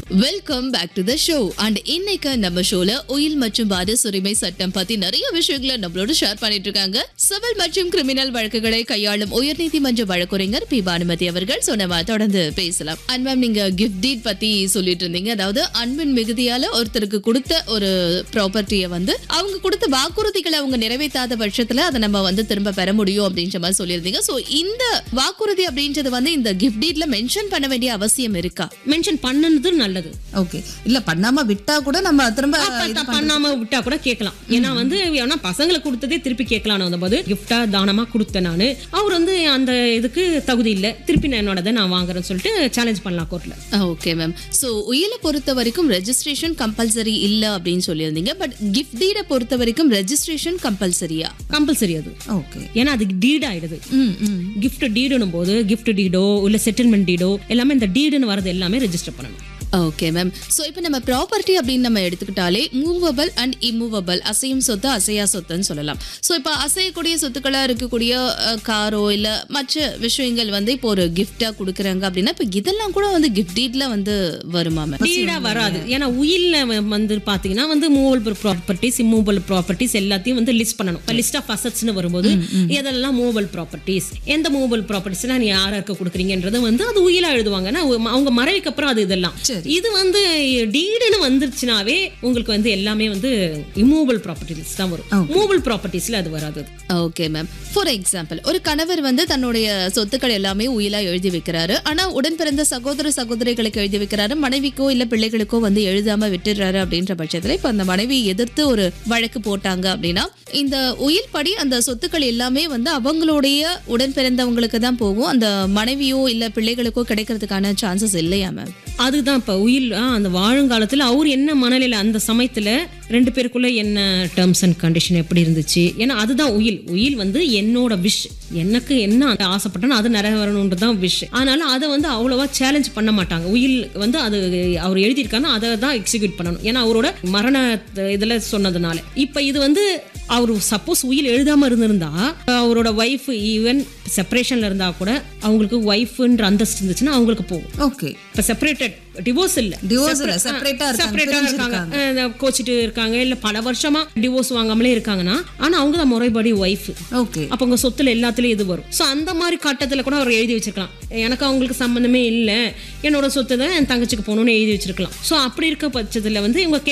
Welcome back to the show and இன்னைக்கு நம்ம ஷோல உயில் மற்றும் வாரிசு உரிமை சட்டம் பத்தி நிறைய விஷயங்களை நம்மளோட ஷேர் பண்ணிட்டு இருக்காங்க சிவில் மற்றும் கிரிமினல் வழக்குகளை கையாளும் உயர்நீதிமன்ற வழக்கறிஞர் பி பானுமதி அவர்கள் so நம்ம தொடர்ந்து பேசலாம் அண்ட் மேம் நீங்க கிஃப்ட் டீட் பத்தி சொல்லிட்டு இருந்தீங்க அதாவது அன்பின் மிகுதியால ஒருத்தருக்கு கொடுத்த ஒரு ப்ராப்பர்ட்டியை வந்து அவங்க கொடுத்த வாக்குறுதிகளை அவங்க நிறைவேற்றாத பட்சத்துல அதை நம்ம வந்து திரும்ப பெற முடியும் அப்படின்ற மாதிரி சொல்லியிருந்தீங்க சோ இந்த வாக்குறுதி அப்படின்றது வந்து இந்த கிஃப்ட் டீட்ல மென்ஷன் பண்ண வேண்டிய அவசியம் இருக்கா மென்ஷன் பண்ணது நல்லது ஓகே இல்ல பண்ணாம விட்டா கூட நம்ம திரும்ப அப்ப பண்ணாம விட்டா கூட கேட்கலாம் ஏன்னா வந்து ஏன்னா பசங்களுக்கு கொடுத்ததே திருப்பி கேட்கலாம் அந்த போது கிஃப்டா தானமா கொடுத்தேன் நானு அவர் வந்து அந்த இதுக்கு தகுதி இல்ல திருப்பி நான் என்னோடதை நான் வாங்குறேன்னு சொல்லிட்டு சேலஞ்ச் பண்ணலாம் கோர்ட்ல ஓகே மேம் ஸோ உயிலை பொறுத்த வரைக்கும் ரெஜிஸ்ட்ரேஷன் கம்பல்சரி இல்ல அப்படின்னு சொல்லியிருந்தீங்க பட் கிஃப்ட் டீடை பொறுத்த வரைக்கும் ரெஜிஸ்ட்ரேஷன் கம்பல்சரியா கம்பல்சரி அது ஓகே ஏன்னா அதுக்கு டீட் ஆயிடுது ம் ம் கிஃப்ட் டீடுனும் போது கிஃப்ட் டீடோ இல்ல செட்டில்மெண்ட் டீடோ எல்லாமே இந்த டீடுன்னு வரது எல்லாமே ரெஜிஸ்டர் பண்ணணும் ஓகே மேம் ஸோ இப்போ நம்ம ப்ராப்பர்ட்டி அப்படின்னு நம்ம எடுத்துக்கிட்டாலே மூவபிள் அண்ட் இம்மூவபிள் அசையும் சொத்து அசையா சொத்துன்னு சொல்லலாம் ஸோ இப்போ அசையக்கூடிய சொத்துக்களாக இருக்கக்கூடிய அஹ், காரோ இல்லை மற்ற விஷயங்கள் வந்து இப்போ ஒரு கிஃப்டாக கொடுக்குறாங்க அப்படின்னா இப்போ இதெல்லாம் கூட வந்து கிஃப்ட் டீட்ல வந்து வருமா மேம் டீடா வராது ஏன்னா உயில்ல வ- வந்து பாத்தீங்கன்னா வந்து மூவபிள் ப்ராப்பர்ட்டிஸ் இம்மூவபிள் ப்ராப்பர்ட்டிஸ் எல்லாத்தையும் வந்து லிஸ்ட் பண்ணணும் இப்போ லிஸ்ட் ஆஃப் அசட்ஸ்னு வரும்போது எதெல்லாம் மூவபிள் ப்ராப்பர்ட்டிஸ் எந்த மூவபிள் ப்ராப்பர்ட்டிஸ்லாம் நீ யாராருக்கு கொடுக்குறீங்கன்றது வந்து அது உயிலா எழுதுவாங்க ஏன்னா அவங்க- அவங்க மறைவுக்கு அப்புறம் அது இதெல்லாம் சரி. இது வந்து டீடுன்னு வந்துருச்சுனாவே உங்களுக்கு வந்து எல்லாமே வந்து இம்மூவபிள் ப்ராப்பர்ட்டிஸ் தான் வரும் மூவபிள் ப்ராப்பர்ட்டிஸ்ல அது வராது ஓகே மேம் ஃபார் எக்ஸாம்பிள் ஒரு கணவர் வந்து தன்னுடைய சொத்துக்கள் எல்லாமே உயிலா எழுதி வைக்கிறாரு ஆனா உடன் பிறந்த சகோதர சகோதரிகளுக்கு எழுதி வைக்கிறாரு மனைவிக்கோ இல்ல பிள்ளைகளுக்கோ வந்து எழுதாம விட்டுடுறாரு அப்படின்ற பட்சத்துல இப்ப அந்த மனைவி எதிர்த்து ஒரு வழக்கு போட்டாங்க அப்படின்னா இந்த உயில் படி அந்த சொத்துக்கள் எல்லாமே வந்து அவங்களுடைய உடன் பிறந்தவங்களுக்கு தான் போகும் அந்த மனைவியோ இல்ல பிள்ளைகளுக்கோ கிடைக்கிறதுக்கான சான்சஸ் இல்லையா மேம் அதுதான் இப்போ உயில் ஆ, அந்த வாழுங்காலத்தில் அவர் என்ன மனநிலை அந்த சமயத்தில் ரெண்டு பேருக்குள்ள என்ன டேர்ம்ஸ் அண்ட் கண்டிஷன் எப்படி இருந்துச்சு ஏன்னா அதுதான் உயில் உயில் வந்து என்னோட விஷ் எனக்கு என்ன அந்த ஆசைப்பட்டனோ அது நிறைவேறணுன்றது தான் விஷ் அதனால அதை வந்து அவ்வளோவா சேலஞ்ச் பண்ண மாட்டாங்க உயில் வந்து அது அவர் எழுதியிருக்காருன்னா அதை தான் எக்ஸிக்யூட் பண்ணணும் ஏன்னா அவரோட மரண இதில் சொன்னதுனால இப்போ இது வந்து அவர் சப்போஸ் உயில் எழுதாம இருந்திருந்தா அவரோட ஒய்ஃப் ஈவன் செப்பரேஷன்ல இருந்தா கூட அவங்களுக்கு ஒய்ஃப்ன்ற அந்தஸ்து இருந்துச்சுன்னா அவங்களுக்கு போகும் ஓகே இப்ப செப்பரேட்டட் டிவோர்ஸ் இல்ல Divorce இல்ல, separate ஆ இருக்காங்க, செப்பரேட்டா இருக்காங்க அஹ் கோச்சிட்டு இருக்காங்க இல்ல பல வருஷமா டிவோர்ஸ் வாங்காமலே இருக்காங்கன்னா ஆனா அவங்க தான் முறைப்படி ஒய்ஃப் ஓகே அப்ப உங்க சொத்துல எல்லாத்துலயும் இது வரும் சோ அந்த மாதிரி கட்டத்துல கூட அவர் எழுதி வச்சிருக்கலாம் எனக்கு அவங்களுக்கு சம்பந்தமே இல்ல என்னோட சொத்து தான் என் தங்கச்சிக்கு போகணும்னு எழுதி வச்சிருக்கலாம் சோ அப்படி இருக்க பட்சத்துல வந்து இவங்க